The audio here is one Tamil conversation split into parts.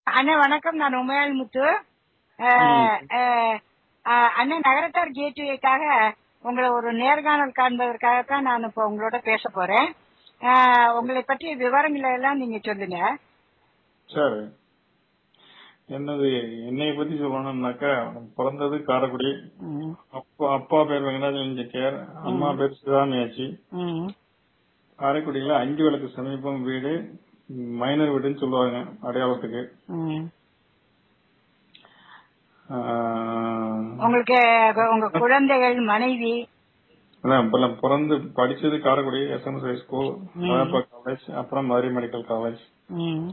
அண்ணா வணக்கம் நான் உமையாள் முத்து அஹ், அஹ், அஹ், அண்ணா நகரத்தார் கேட்வேக்காக உங்களை ஒரு நேர்காணல் காண்பதற்காக தான் நான் இப்போ உங்களோட பேச போறேன் அஹ், உங்களை பற்றிய விவரங்களை எல்லாம் நீங்க சொல்லுங்க சரி என்னது என்னைய பத்தி சொல்லணும்னாக்கா பிறந்தது காரைக்குடி ம், அப்பா அப்பா பேர் வெங்கடாஜலம் செட்டியார் அம்மா பேர் சிதாமியாச்சி ம், காரைக்குடியில அஞ்சு விளக்கு சமீபம் வீடு மைனர் வீடுன்னு சொல்லுவாங்க அடையாளத்துக்கு ம். ஆஹ், உங்களுக்கு உங்க குழந்தைகள் மனைவி அதான் இப்ப பிறந்து படிச்சது Karaikudi SMS high school Alagappa college அப்புறம் மதுரை மெடிக்கல் காலேஜ் ம்,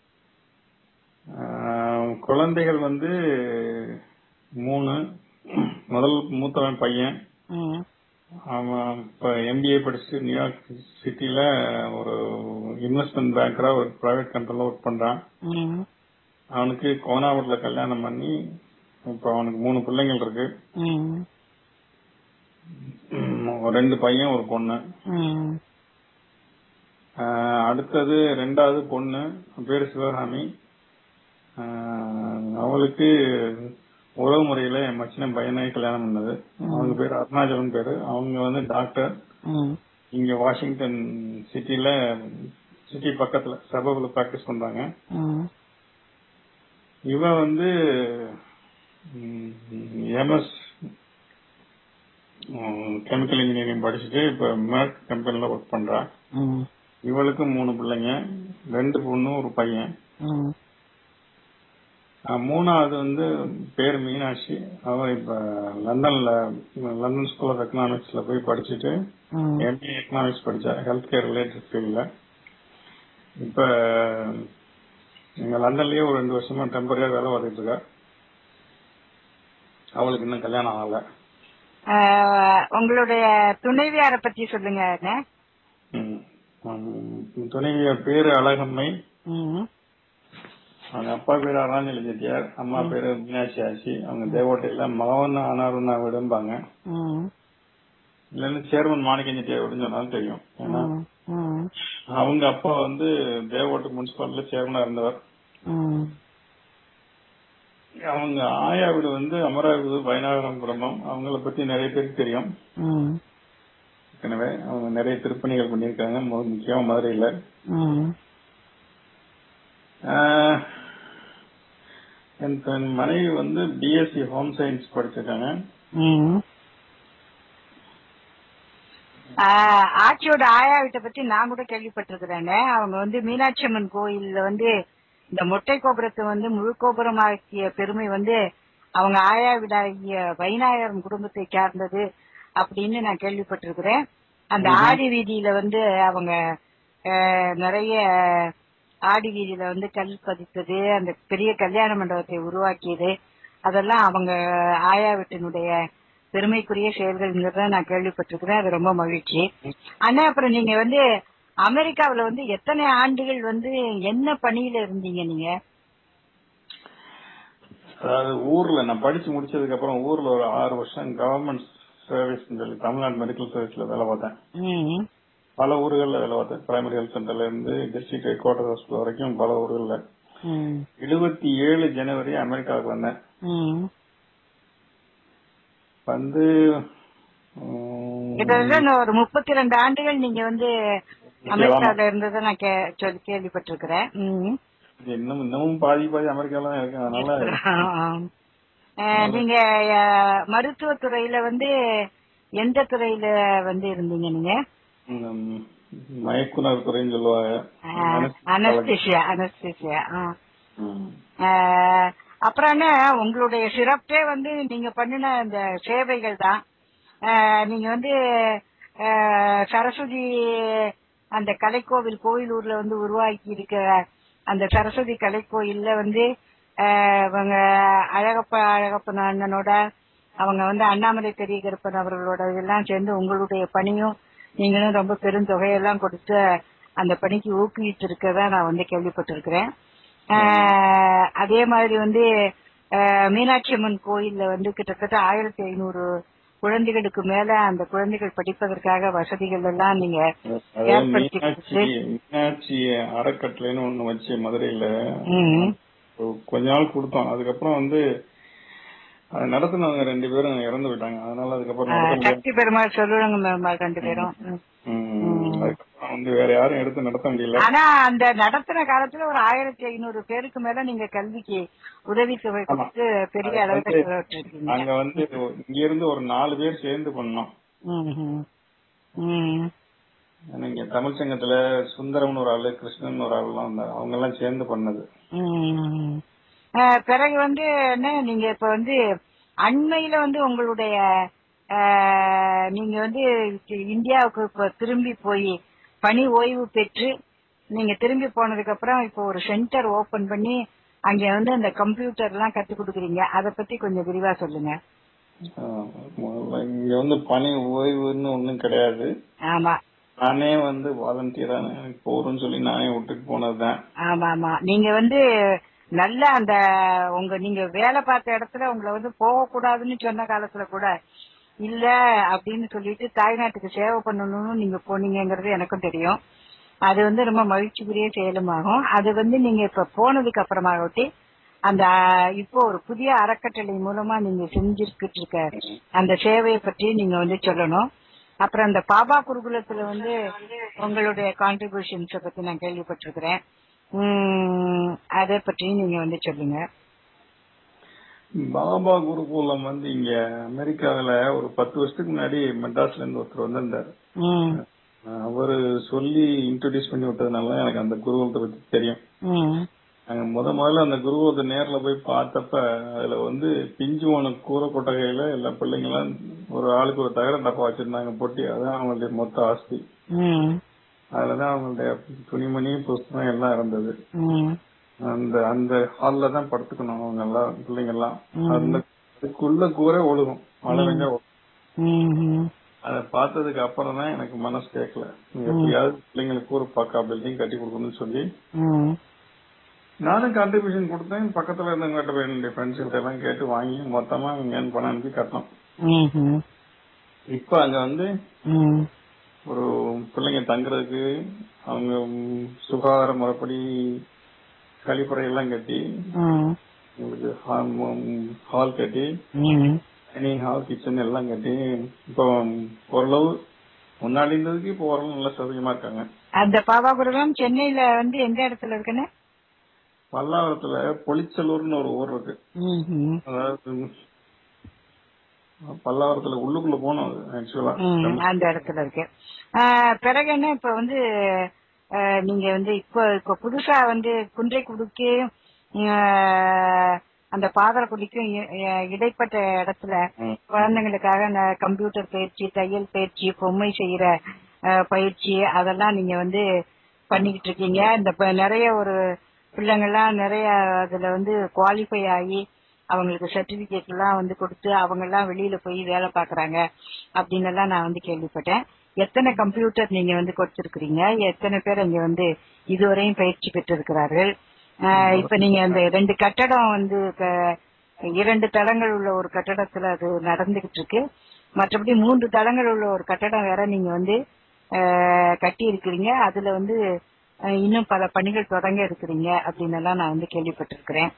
ஆஹ், குழந்தைகள் வந்து மூணு முதல் மூத்தவன் பையன் ம், அவன் இப்ப எம்பிஏ படிச்சுட்டு நியூயார்க் சிட்டில ஒரு இன்வெஸ்ட்மெண்ட் பேங்கரா ஒரு பிரைவேட் கம்பெனில ஒர்க் பண்றான் ம், அவனுக்கு கோனாவூர்ல கல்யாணம் பண்ணி இப்ப அவனுக்கு மூணு பிள்ளைங்கள் இருக்கு ம், உம், ஒரு ரெண்டு பையன் ஒரு பொண்ணு ம், ஆஹ், அடுத்தது ரெண்டாவது பொண்ணு பேரு சிவகாமி ஆஹ், அவளுக்கு உறவு முறையில என் மச்சின பையனை கல்யாணம் பண்ணது அவங்க பேரு அருணாச்சலம் பேரு அவங்க வந்து டாக்டர் ம், இங்க வாஷிங்டன் சிட்டில சிட்டி பக்கத்துல சபபுல பிராக்டிஸ் பண்றாங்க ம், இவன் வந்து எம்எஸ் கெமிக்கல் இன்ஜினியரிங் படிச்சுட்டு இப்ப மேக் கம்பெனில ஒர்க் பண்றான் ம், இவளுக்கு மூணு பிள்ளைங்க ரெண்டு பொண்ணு ஒரு பையன் ம், அஹ் மூணாவது வந்து பேர் மீனாட்சி அவ இப்ப லண்டன்ல லண்டன் ஸ்கூல் ஆஃப் எக்கனாமிக்ஸ்ல போய் படிச்சுட்டு ம். எம்பிஏ எக்கனாமிக்ஸ் படிச்சா ஹெல்த் கேர் ரிலேட்டட் ஃபீல்ட்ல இப்ப இங்க லண்டன்லயே ஒரு ரெண்டு வருஷமா டெம்பரரியா வேலை பார்த்துட்டு இருக்கா அவளுக்கு இன்னும் கல்யாணம் ஆகல அஹ், உங்களுடைய துணைவியார பத்தி சொல்லுங்க அண்ணே. ம். ம். துணைவிய பேரு அழகம்மை ம், அவங்க அப்பா பேரு அருணாச்சல செட்டியார் அம்மா பேரு மீனாட்சி ஆச்சி அவங்க தேவோட்டையில மகவன் ஆனாருன்னா விடும்பாங்க ம், இல்லன்னு சேர்மன் மாணிக்கம் செட்டியார் விடுன்னு சொன்னாலும் தெரியும் ஏன்னா ம், ம், அவங்க அப்பா வந்து தேவோட்டு முனிசிபாலிட்டியில சேர்மனா இருந்தவர் ம், அவங்க ஆயா வீடு வந்து அமராவதி பயனாகரம் குடும்பம் அவங்கள பத்தி நிறைய பேருக்கு தெரியும் ம், ஏற்கனவே அவங்க நிறைய திருப்பணிகள் பண்ணியிருக்காங்க மு- முக்கியமா மதுரையில ம், ஆஹ், என் தன் மனைவி வந்து பிஎஸ்சி ஹோம் சயின்ஸ் படிச்சிருக்காங்க ம். ஆஹ், ஆச்சியோட ஆயா வீட்டை பத்தி நான் கூட கேள்விப்பட்டிருக்கிறேன் அவங்க வந்து மீனாட்சி அம்மன் கோயில்ல வந்து இந்த மொட்டை கோபுரத்தை வந்து முழு கோபுரமாக்கிய பெருமை வந்து அவங்க ஆயா வீடாகிய வைநாயகன் குடும்பத்தை சார்ந்தது அப்படின்னு நான் கேள்விப்பட்டிருக்கிறேன் அந்த ஆடி வீதியில வந்து அவங்க ஆஹ், நிறைய ஆடி வீதியில வந்து கல் பதித்தது அந்த பெரிய கல்யாண மண்டபத்தை உருவாக்கியது அதெல்லாம் அவங்க ஆயா வீட்டினுடைய பெருமைக்குரிய செயல்கள்ங்கிறத நான் கேள்விப்பட்டிருக்கிறேன் அது ரொம்ப மகிழ்ச்சி அண்ணா அப்புறம் நீங்க வந்து அமெரிக்காவுல வந்து எத்தனை ஆண்டுகள் வந்து என்ன பணியில இருந்தீங்க நீங்க அதாவது ஊர்ல நான் படிச்சு முடிச்சதுக்கு அப்புறம் ஊர்ல ஒரு ஆறு வருஷம் கவர்மெண்ட் சர்வீஸ் சொல்லி தமிழ்நாடு மெடிக்கல் சர்வீஸ்ல வேலை பார்த்தேன் ம், பல ஊர்கள்ல வேலை பார்த்தேன் பிரைமரி ஹெல்த் சென்டர்ல இருந்து டிஸ்ட்ரிக்ட் ஹெட் குவார்டர் ஹாஸ்பிட்டல் வரைக்கும் பல ஊர்கள்ல ம், எழுபத்தி ஏழு ஜனவரி அமெரிக்காவுக்கு வந்தேன் ம். வந்து உம், கிட்டத்தட்ட இன்னும் ஒரு முப்பத்தி ரெண்டு ஆண்டுகள் நீங்க வந்து அமெரிக்கால இருந்ததை நான் கே- சொல்லி கேள்விப்பட்டிருக்கிறேன் ம். இன்னும் இன்னமும் பாதி பாதி அமெரிக்கால தான் இருக்கேன் அதனால ஆம். அஹ், நீங்க அஹ், மருத்துவத்துறையில வந்து எந்த துறையில வந்து இருந்தீங்க நீங்க உம், மயக்குனர் துறைன்னு சொல்லுவாங்க அனஸ்தேசியா அனஸ்தேசியா உம். அப்புறம் என்ன உங்களுடைய சிறப்பே வந்து நீங்க பண்ணின இந்த சேவைகள் தான் அஹ், நீங்க வந்து அஹ், சரஸ்வதி அந்த கலைக்கோவில் கோயிலூர்ல வந்து உருவாக்கி இருக்கிற அந்த சரஸ்வதி கலைக்கோயில்ல வந்து அஹ், இவங்க அழகப்ப அழகப்பன் அண்ணனோட அவங்க வந்து அண்ணாமலை பெரிய கருப்பன் அவர்களோட இதெல்லாம் சேர்ந்து உங்களுடைய பணியும் நீங்களும் ரொம்ப பெருந்தொகையெல்லாம் கொடுத்து அந்த பணிக்கு ஊக்குவித்து இருக்கதா நான் வந்து கேள்விப்பட்டிருக்கிறேன் ஆஹ் அதே மாதிரி வந்து ஆஹ் மீனாட்சி அம்மன் கோயில்ல வந்து கிட்டத்தட்ட ஆயிரத்தி ஐநூறு குழந்தைகளுக்கு மேல அந்த குழந்தைகள் படிப்பதற்காக வசதிகள் எல்லாம் நீங்க அதாவது ஏற்படுத்தி மீனாட்சி மீனாட்சி அறக்கட்டளைன்னு ஒண்ணு வச்சு மதுரையில ம், கொஞ்ச நாள் கொடுத்தோம் அதுக்கப்புறம் வந்து அது நடத்துனவங்க ரெண்டு பேரும் இறந்து போயிட்டாங்க அதனால அதுக்கப்புறம் நடத்த முடியாது சக்தி பெருமாள் சொல்லுவாங்க பெருமாள் ரெண்டு பேரும் ம். ம், அதுக்கப்புறம் வந்து வேற யாரும் எடுத்து நடத்த முடியல ஆனா அந்த நடத்துன காலத்துல ஒரு ஆயிரத்தி ஐநூறு பேருக்கு மேல நீங்க கல்விக்கு உதவித்தொகை கொடுத்து பெரிய அது அளவுல வந்து செலவிட்டிருக்கீங்க அங்க வந்து இங்க இருந்து ஒரு நாலு பேர் சேர்ந்து பண்ணோம் ம், ம். ம். நீங்க தமிழ் சங்கத்துல சுந்தரம்னு ஒரு ஆளு கிருஷ்ணன் ஒரு ஆள் எல்லாம் இருந்தாங்க அவங்க எல்லாம் சேர்ந்து பண்ணது ம். அஹ், பிறகு வந்து என்ன நீங்க இப்ப வந்து அண்மையில வந்து உங்களுடைய அஹ், நீங்க வந்து இந்தியாவுக்கு இப்ப திரும்பி போய் பணி ஓய்வு பெற்று நீங்க திரும்பி போனதுக்கு அப்புறம் இப்போ ஒரு சென்டர் ஓபன் பண்ணி அங்க வந்து அந்த கம்ப்யூட்டர் எல்லாம் கத்து கொடுக்குறீங்க அத பத்தி கொஞ்சம் விரிவா சொல்லுங்க ஆஹ் முதல்ல இங்க வந்து பணி ஓய்வுன்னு ஒண்ணும் கிடையாது ஆமா நானே வந்து வாலண்டியரா எனக்கு போறேன்னு சொல்லி நானே விட்டுட்டு போனதுதான் ஆமா ஆமா நீங்க வந்து நல்ல அந்த உங்க நீங்க வேலை பார்த்த இடத்துல உங்களை வந்து போக கூடாதுன்னு சொன்ன காலத்துல கூட இல்ல அப்படின்னு சொல்லிட்டு தாய்நாட்டுக்கு சேவை பண்ணணும்னு நீங்க போனீங்கங்கிறது எனக்கும் தெரியும் அது வந்து ரொம்ப மகிழ்ச்சிக்குரிய செயலுமாகும் அது வந்து நீங்க இப்ப போனதுக்கு அப்புறமாகட்டி அந்த அஹ், இப்போ ஒரு புதிய அறக்கட்டளை மூலமா நீங்க செஞ்சிருக்கிட்டு இருக்க அந்த சேவையை பற்றி நீங்க வந்து சொல்லணும் அப்புறம் அந்த பாபா குருகுலத்துல வந்து உங்களுடைய கான்ட்ரிபியூஷன்ஸ பத்தி நான் கேள்விப்பட்டிருக்கிறேன் உம் அதை பற்றி நீங்க வந்து சொல்லுங்க பாபா குருகுலம் வந்து இங்க அமெரிக்காவில ஒரு பத்து வருஷத்துக்கு முன்னாடி மெட்ராஸ்ல இருந்து ஒருத்தர் வந்திருந்தாரு உம் அவரு சொல்லி இன்ட்ரோடியூஸ் பண்ணி விட்டதுனால எனக்கு அந்த குருகுலத்தை பத்தி தெரியும் உம் நாங்க முத முதல்ல அந்த குருகுலத்தை நேர்ல போய் பார்த்தப்ப அதுல வந்து பிஞ்சு போன கூரை கொட்டகையில எல்லா பிள்ளைங்களும் ஒரு ஆளுக்கு ஒரு தகர டப்பா வச்சிருந்தாங்க பொட்டி அதான் அவங்களுடைய மொத்த ஆஸ்தி உம் அதுலதான் அவங்களுடைய துணிமணி புஸ்தகம் எல்லாம் இருந்தது உம் அந்த அந்த ஹால்ல தான் படுத்துக்கணும் அவங்க எல்லாம் பிள்ளைங்க எல்லாம் ம். அந்த அதுக்குள்ள கூரை ஒழுகும் மழை பெஞ்சா ஒழுகும். உம் அதை பார்த்ததுக்கு அப்புறம் தான் எனக்கு மனசு கேட்கல எப்படியாவது பிள்ளைங்களுக்கு கூரை பார்க்க பில்டிங் கட்டி கொடுக்கணும்னு சொல்லி உம் நானும் கான்ட்ரிபியூஷன் கொடுத்தேன் பக்கத்துல இருந்தவங்ககிட்ட போய் என்னுடைய ஃப்ரெண்ட்ஸ் கிட்ட எல்லாம் கேட்டு வாங்கி மொத்தமா இங்கேன்னு பணம் அனுப்பி கட்டணும் உம் இப்ப அங்க வந்து உம் ஒரு பிள்ளைங்க தங்குறதுக்கு அவங்க ம், சுகாதார முறைப்படி கழிப்பறை எல்லாம் கட்டி உம் உங்களுக்கு ஹால் கட்டி உம் டைனிங் ஹால் கிச்சன் எல்லாம் கட்டி இப்போ ஓரளவு முன்னாடி இருந்ததுக்கு இப்போ ஓரளவு நல்ல சௌகரியமா இருக்காங்க அந்த பாபா குருகுலம் சென்னையில வந்து எந்த இடத்துல இருக்குன்னு பல்லாவரத்துல பொலிச்சலூர்னு ஒரு ஊர் இருக்கு ம்ஹும். அதாவது பல்லாவரத்துல உள்ளுக்குள்ள போனோம் ஆக்சுவலா ம், அந்த இடத்துல இருக்கு ஆஹ், பிறகு என்ன இப்ப வந்து ஆஹ், நீங்க வந்து இப்ப இப்ப புதுசா வந்து குன்றை குடிக்கு அந்த பாதரக்குடிக்கும் இ- இ- இடைப்பட்ட இடத்துல குழந்தைங்களுக்காக இந்த கம்ப்யூட்டர் பயிற்சி தையல் பயிற்சி பொம்மை செய்யற ஆஹ், பயிற்சி அதெல்லாம் நீங்க வந்து பண்ணிக்கிட்டு இருக்கீங்க இந்த ப- நிறைய ஒரு பிள்ளைங்கள்லாம் நிறைய அதுல வந்து குவாலிஃபை ஆகி அவங்களுக்கு சர்டிபிகேட் எல்லாம் வந்து கொடுத்து அவங்க எல்லாம் வெளியில போய் வேலை பாக்குறாங்க அப்படின்னு எல்லாம் நான் வந்து கேள்விப்பட்டேன் எத்தனை கம்ப்யூட்டர் நீங்க வந்து கொடுத்திருக்கிறீங்க எத்தனை பேர் அங்க வந்து இதுவரையும் பயிற்சி பெற்றிருக்கிறார்கள் ஆஹ் இப்ப நீங்க அந்த ரெண்டு கட்டடம் வந்து க- இரண்டு தளங்கள் உள்ள ஒரு கட்டடத்துல அது நடந்துகிட்டு இருக்கு மற்றபடி மூன்று தளங்கள் உள்ள ஒரு கட்டடம் வேற நீங்க வந்து ஆஹ் கட்டி இருக்கிறீங்க அதுல வந்து ஆஹ் இன்னும் பல பணிகள் தொடங்க இருக்கிறீங்க அப்படின்னு எல்லாம் நான் வந்து கேள்விப்பட்டிருக்கிறேன்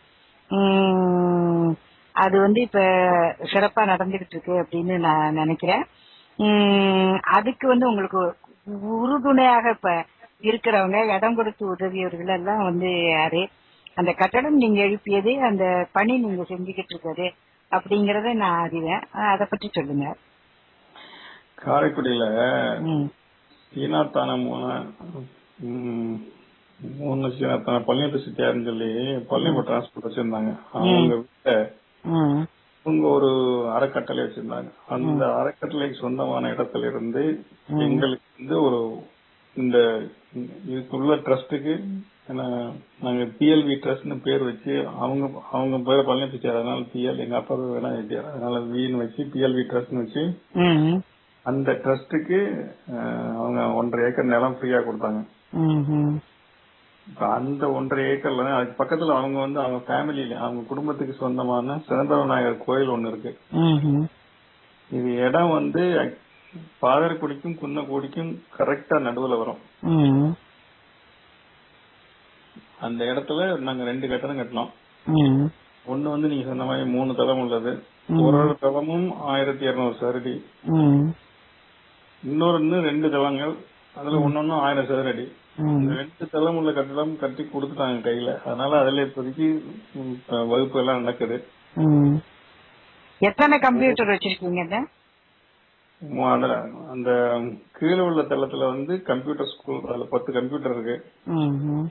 உம் அது வந்து இப்ப சிறப்பா நடந்துகிட்டு இருக்கு அப்படின்னு நான் நினைக்கிறேன் உம் அதுக்கு வந்து உங்களுக்கு உறுதுணையாக இப்ப இருக்கிறவங்க இடம் கொடுத்து உதவியவர்கள் எல்லாம் வந்து யாரு அந்த கட்டடம் நீங்க எழுப்பியது அந்த பணி நீங்க செஞ்சுக்கிட்டு இருக்கிறது அப்படிங்கறத நான் அறிவேன் அஹ் அத பற்றி சொல்லுங்க காரைக்குடியில ம் சீனாத்தானம் மூணு ம், மூணு சீனாத்தானம் பள்ளியட்டு சித்தியாருன்னு சொல்லி பள்ளியப்ப டிரான்ஸ்போர்ட் வச்சிருந்தாங்க அவங்க வீட்டை ம் அவங்க ஒரு அறக்கட்டளை வச்சிருந்தாங்க அந்த அறக்கட்டளைக்கு சொந்தமான இடத்துல இருந்து எங்களுக்கு வந்து ஒரு இந்த இதுக்குள்ள ட்ரஸ்டுக்கு நாங்க பிஎல்வி ட்ரஸ்ட்னு பேர் வச்சு அவங்க அவங்க பேர் பழனி பிச்சார் அதனால பிஎல் எங்க அப்பா பேர் வேணா எழுதியார் அதனால வின்னு வச்சு பிஎல்வி ட்ரஸ்ட்னு வச்சு ம் அந்த ட்ரஸ்டுக்கு அவங்க ஒன்றரை ஏக்கர் நிலம் ஃப்ரீயா கொடுத்தாங்க ம் ம் இப்ப அந்த ஒன்றரை ஏக்கர்ல அதுக்கு பக்கத்துல அவங்க வந்து அவங்க ஃபேமிலியில அவங்க குடும்பத்துக்கு சொந்தமான சிதம்பர விநாயகர் கோயில் ஒண்ணு இருக்கு ம் இது இடம் வந்து பாதரக்குடிக்கும் குன்னக்குடிக்கும் கரெக்டா நடுவுல வரும் ம் அந்த இடத்துல நாங்க ரெண்டு கட்டடம் கட்டினோம் ம் ஒண்ணு வந்து நீங்க சொன்ன மாதிரி மூணு தளம் உள்ளது ம். ஒரு ஒரு தளமும் ஆயிரத்தி இருநூறு சதுரடி ம் இன்னொரு இன்னும் ரெண்டு தளங்கள் அதுல ஒன்னொன்னும் ஆயிரம் சதுரடி ம் இந்த ரெண்டு தளம் உள்ள கட்டடம் கட்டி கொடுத்துட்டாங்க கையில அதனால அதுல இப்போதைக்கு ம், வகுப்பு எல்லாம் நடக்குது ம் எத்தனை கம்ப்யூட்டர் வச்சிருக்கீங்க அண்ணா? மு- அதுல அந்த கீழே உள்ள தளத்துல வந்து கம்ப்யூட்டர் ஸ்கூல் அதுல பத்து கம்ப்யூட்டர் இருக்கு ம் ம்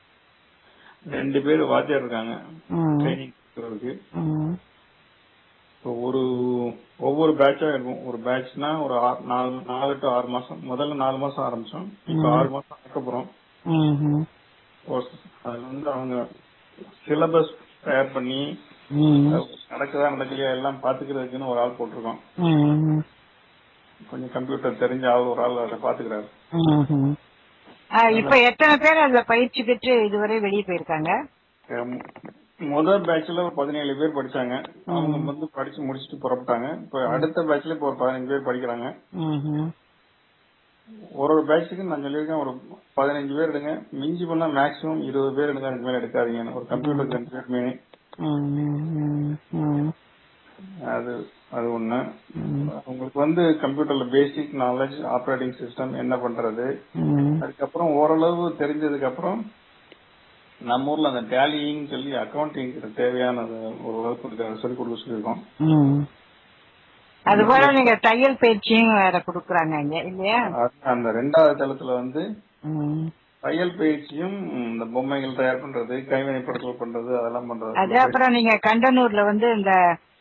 ரெண்டு பேர் வாத்தியார் இருக்காங்க ம் ட்ரைனிங் கொடுக்கறதுக்கு ம் இப்போ ஒரு ஒவ்வொரு பேட்சா இருக்கும் ஒரு பேட்ச்னா ஒரு ஆறு- நாலு நாலு டு ஆறு மாசம் முதல்ல நாலு மாசம் ஆரம்பிச்சோம் இப்போ ம். ஆறு மாசம் நடக்க போறோம் ம் ம் course. அதுல வந்து அவங்க சிலபஸ் தயார் பண்ணி ம் அது நடக்குதா நடக்கலையா எல்லாம் பாத்துக்கிறதுக்குன்னு ஒரு ஆள் போட்டிருக்கோம் ம் கொஞ்சம் கம்ப்யூட்டர் தெரிஞ்ச ஆள் ஒரு ஆள் அதை பாத்துக்கிறாரு ம்ஹும். ஆ, இப்ப எத்தனை பேர் அதுல பயிற்சி பெற்று இதுவரை வெளியே போயிருக்காங்க அஹ் முதல் பேட்ச்ல ஒரு பதினேழு பேர் படிச்சாங்க அவங்க வந்து படிச்சு முடிச்சுட்டு புறப்பட்டாங்க இப்ப அடுத்த பேட்ச்ல இப்ப ஒரு பதினஞ்சு பேர் படிக்கிறாங்க ம்ஹும். ஒரு ஒரு பேட்சுக்கு நான் சொல்லியிருக்கேன் ஒரு பதினஞ்சு பேர் எடுங்க மிஞ்சி பண்ணா மேக்ஸிமம் இருபது பேர் எடுங்க அதுக்கு மேல எடுக்காதீங்க ஒரு கம்ப்யூட்டருக்கு ரெண்டு பேர் மெயின் ம், ம், ம், அது அது ஒண்ணு ம், உங்களுக்கு வந்து கம்ப்யூட்டர்ல பேசிக் நாலேஜ் ஆப்ரேட்டிங் சிஸ்டம் என்ன பண்றது ம், அதுக்கப்புறம் ஓரளவு தெரிஞ்சதுக்கு அப்புறம் நம்ம ஊர்ல அந்த டேலிங் சொல்லி அக்கௌண்டிங் தேவையான ஒரு வகுப்பு இருக்கு அதை சொல்லி கொடுக்க சொல்லியிருக்கோம் ம். அது போல நீங்க தையல் பயிற்சியும் வேற குடுக்குறாங்க இங்க இல்லையா அது அந்த ரெண்டாவது தளத்துல வந்து ம். தையல் பயிற்சியும் இந்த பொம்மைகள் தயார் பண்றது கைவினைப்பொருட்கள் பண்றது அதெல்லாம் அது பண்றது அப்புறம் நீங்க கண்டனூர்ல வந்து இந்த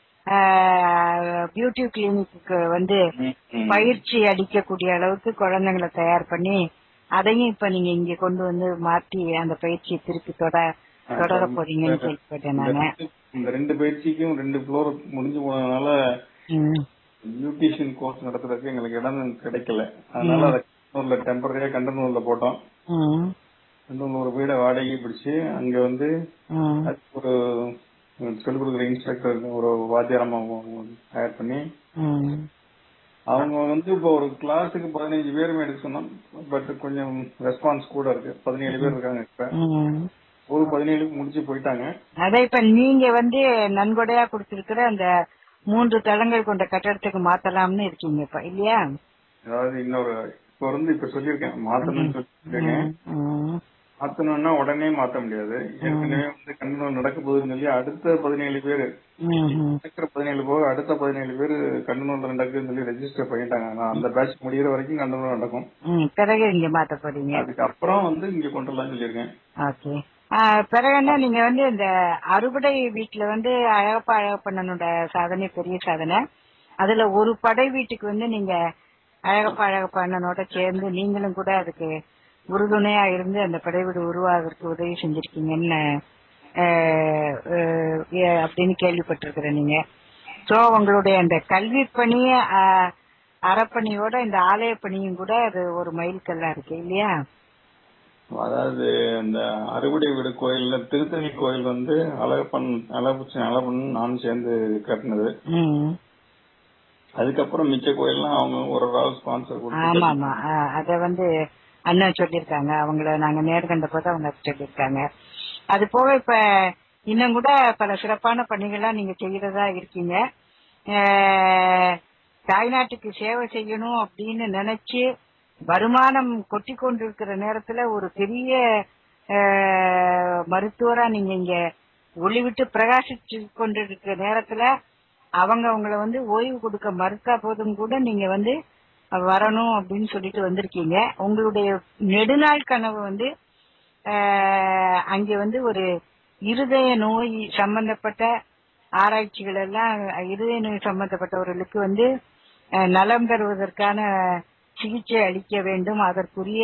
பியூட்டி கிளினிக்கு வந்து ம், ம். பயிற்சி அளிக்கக்கூடிய அளவுக்கு குழந்தைங்களை தயார் பண்ணி அதையும் இப்ப நீங்க இங்க கொண்டு வந்து மாத்தி அந்த பயிற்சியை திருப்பி தொட தொடர போறீங்கன்னு கேள்விப்பட்டேன் இந்த நானு ரெண்டு- இந்த ரெண்டு பயிற்சிக்கும் ரெண்டு ஃப்ளோர் முடிஞ்சு போனதுனால ம். பியூட்டிஷியன் கோர்ஸ் நடத்துறதுக்கு எங்களுக்கு இடம் கிடைக்கல அதனால அதை கண்டனூர்ல டெம்பரரியா கண்டனூர்ல போட்டோம் ம். கண்டனூர் ஒரு வீட வாடகை பிடிச்சு அங்க வந்து ம். அதுக்கு ஒரு சொல்லிக் கொடுக்குற இன்ஸ்ட்ரக்டர் ஒரு வாத்தியாரம் தயார் பண்ணி ம். அவங்க வந்து இப்போ ஒரு கிளாஸுக்கு பதினஞ்சு பேருமே எடுக்க சொன்னோம் பட் கொஞ்சம் ரெஸ்பான்ஸ் கூட இருக்கு பதினேழு பேர் இருக்காங்க இப்ப ம். ஒரு பதினேழு முடிச்சு போயிட்டாங்க அதை இப்ப நீங்க வந்து நன்கொடையா கொடுத்திருக்கிற அந்த மூன்று தளங்கள் கொண்ட கட்டடத்துக்கு மாத்தலாம்னு இருக்கீங்க இப்ப இல்லையா அதாவது இன்னொரு இப்ப வந்து இப்ப சொல்லியிருக்கேன் மாத்தணும்னு சொல்லியிருக்கேன் ம். ம். மாத்தணும்னா உடனே மாத்த முடியாது ஏற்கனவே வந்து கண்டனம் நடக்க போகுதுன்னு சொல்லி அடுத்த பதினேழு பேரு ம். ம். இருக்கிற பதினேழு போக அடுத்த பதினேழு பேரு கண்டனம் நடக்குதுன்னு சொல்லி ரெஜிஸ்டர் பண்ணிட்டாங்க ஆனா அந்த பேட்ச் முடியிற வரைக்கும் கண்டனம் நடக்கும் ம். பிறகு இங்க மாத்த போறீங்க அதுக்கப்புறம் வந்து இங்க கொண்டு வரலாம்னு சொல்லியிருக்கேன் ஓகே பிறகு என்ன நீங்க வந்து இந்த அறுபடை வீட்டுல வந்து அழகப்பா அழகப்பண்ணனோட சாதனை பெரிய சாதனை அதுல ஒரு படை வீட்டுக்கு வந்து நீங்க அழகப்பா அழகப்பண்ணனோட சேர்ந்து நீங்களும் கூட அதுக்கு உறுதுணையா இருந்து அந்த படை வீடு உருவாகிறதுக்கு உதவி செஞ்சிருக்கீங்கன்னு அஹ், அஹ், ஏ- அப்படின்னு கேள்விப்பட்டிருக்கிறேன் நீங்க சோ உங்களுடைய அந்த கல்வி பணி அஹ், அறப்பணியோட இந்த ஆலய பணியும் கூட அது ஒரு மைல்கல்லா இருக்கு இல்லையா அதாவது இந்த அறுவடை வீடு கோயில்ல திருத்தணி கோயில் வந்து அழகப்பன் அழகுச்சி அழகப்பன் நானும் சேர்ந்து கட்டினது ம் அதுக்கப்புறம் மிச்ச கோயில்லாம் அவங்க ஒரு ஒரு ஆள் ஸ்பான்சர் ஆமா கொடுத்து ஆமா அத வந்து அண்ணன் சொல்லியிருக்காங்க அவங்கள நாங்க நேர்கண்ட போது அவங்க சொல்லியிருக்காங்க அது போக இப்ப இன்னும் கூட பல சிறப்பான பணிகள்லாம் நீங்க செய்யறதா இருக்கீங்க அஹ், தாய்நாட்டுக்கு சேவை செய்யணும் அப்படின்னு நினைச்சு வருமானம் கொட்டி கொண்டிருக்கிற நேரத்துல ஒரு பெரிய அஹ், மருத்துவரா நீங்க இங்க ஒளிவிட்டு பிரகாசிச்சு கொண்டிருக்கிற நேரத்துல அவங்க உங்களை வந்து ஓய்வு கொடுக்க மறுத்தா போதும் கூட நீங்க வந்து வரணும் அப்படின்னு சொல்லிட்டு வந்திருக்கீங்க உங்களுடைய நெடுநாள் கனவு வந்து ஆஹ், அங்கே வந்து ஒரு இருதய நோய் சம்பந்தப்பட்ட ஆராய்ச்சிகள் எல்லாம் இருதய நோய் சம்பந்தப்பட்டவர்களுக்கு வந்து அஹ், நலம் பெறுவதற்கான சிகிச்சை அளிக்க வேண்டும் அதற்குரிய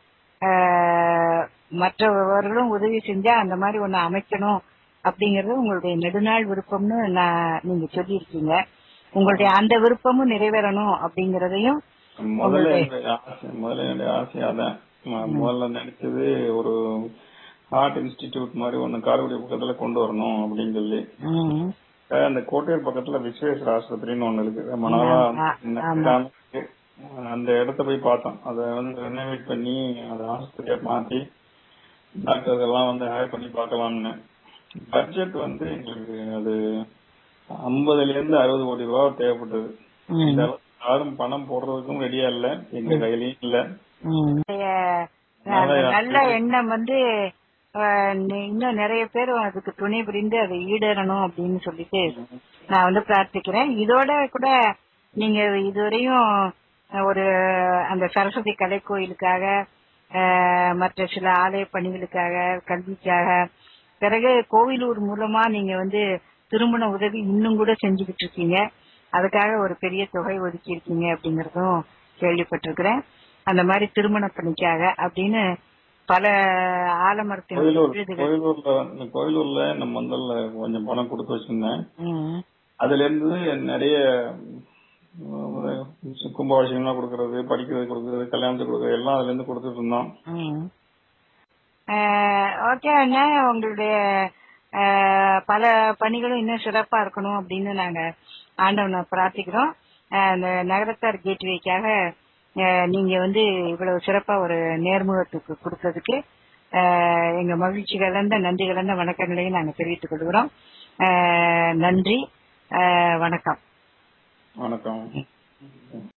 ஆஹ், மற்றவர்களும் உதவி செஞ்சா அந்த மாதிரி ஒண்ணு அமைக்கணும் அப்படிங்கறது உங்களுடைய நெடுநாள் விருப்பம்னு நான் நீங்க சொல்லியிருக்கீங்க உங்களுடைய அந்த விருப்பமும் நிறைவேறணும் அப்படிங்கறதையும் முதல்ல உங்களுடைய- என்னுடைய ஆசை முதல்ல என்னுடைய ஆசை அதான் நான் முதல்ல நினைச்சது ஒரு ஹார்ட் இன்ஸ்டிடியூட் மாதிரி ஒண்ணு காரைக்குடி பக்கத்துல கொண்டு வரணும் அப்படின்னு சொல்லி ம், அஹ் அந்த கோட்டையூர் பக்கத்துல விஸ்வேஸ்வர ஆஸ்பத்திரின்னு ஒண்ணு இருக்கு ரொம்ப நாளா ஆமா, இந்த ஆமா. கிராமம் இருக்கு. அந்த இடத்த போய் பார்த்தோம் அதை வந்து ரெனோவேட் பண்ணி அதை ஆஸ்பத்திரியா மாத்தி டாக்டர்கள் எல்லாம் வந்து ஹையர் பண்ணி பார்க்கலாம்னு பட்ஜெட் வந்து எங்களுக்கு அது ஐம்பதுல இருந்து அறுபது கோடி ரூபாய் தேவைப்பட்டது ம். இந்த அளவுக்கு யாரும் பணம் போடுறதுக்கும் ரெடியா இல்ல எங்க கையிலயும் இல்ல ம். அந்த நல்ல எண்ணம் வந்து அஹ், நி- இன்னும் நிறைய பேர் அதுக்கு துணை புரிந்து அதை ஈடேறணும் அப்படின்னு சொல்லிட்டு நான் வந்து பிரார்த்திக்கிறேன் இதோட கூட நீங்க இதுவரையும் ஒரு அந்த சரஸ்வதி கலை கோயிலுக்காக அஹ், மற்ற சில ஆலய பணிகளுக்காக கல்விக்காக பிறகு கோவிலூர் மூலமா நீங்க வந்து திருமண உதவி இன்னும் கூட செஞ்சுக்கிட்டு இருக்கீங்க அதுக்காக ஒரு பெரிய தொகை ஒதுக்கி இருக்கீங்க அப்படிங்கறதும் கேள்விப்பட்டிருக்கிறேன் அந்த மாதிரி திருமண பணிக்காக அப்படின்னு பல ஆலமரத்தின் கோயிலூர் விருதுகள் கோயிலூர்ல இந்த கோயிலூர்ல நம்ம முதல்ல கொஞ்சம் பணம் கொடுத்து வச்சிருந்தேன் ம், அதுல இருந்து நிறைய உம், கும்பாபிஷேகம்லாம் கொடுக்கறது படிக்கிறது கொடுக்கறது கல்யாணத்துக்கு கொடுக்கறது எல்லாம் அதுல இருந்து கொடுத்துட்டு இருந்தோம் ம். அஹ், ஓகே அண்ணா உங்களுடைய அஹ், பல பணிகளும் இன்னும் சிறப்பா இருக்கணும் அப்படின்னு நாங்க ஆண்டவனை பிரார்த்திக்கிறோம் அஹ், அந்த நகரத்தார் கேட்வேக்காக அஹ், நீங்க வந்து இவ்வளவு சிறப்பா ஒரு நேர்முகத்துக்கு கொடுத்ததுக்கு அஹ், எங்க மகிழ்ச்சி கலந்த நன்றி கலந்த வணக்கங்களையும் நாங்க தெரிவித்துக் கொள்கிறோம் அஹ், நன்றி அஹ், வணக்கம் வணக்கம்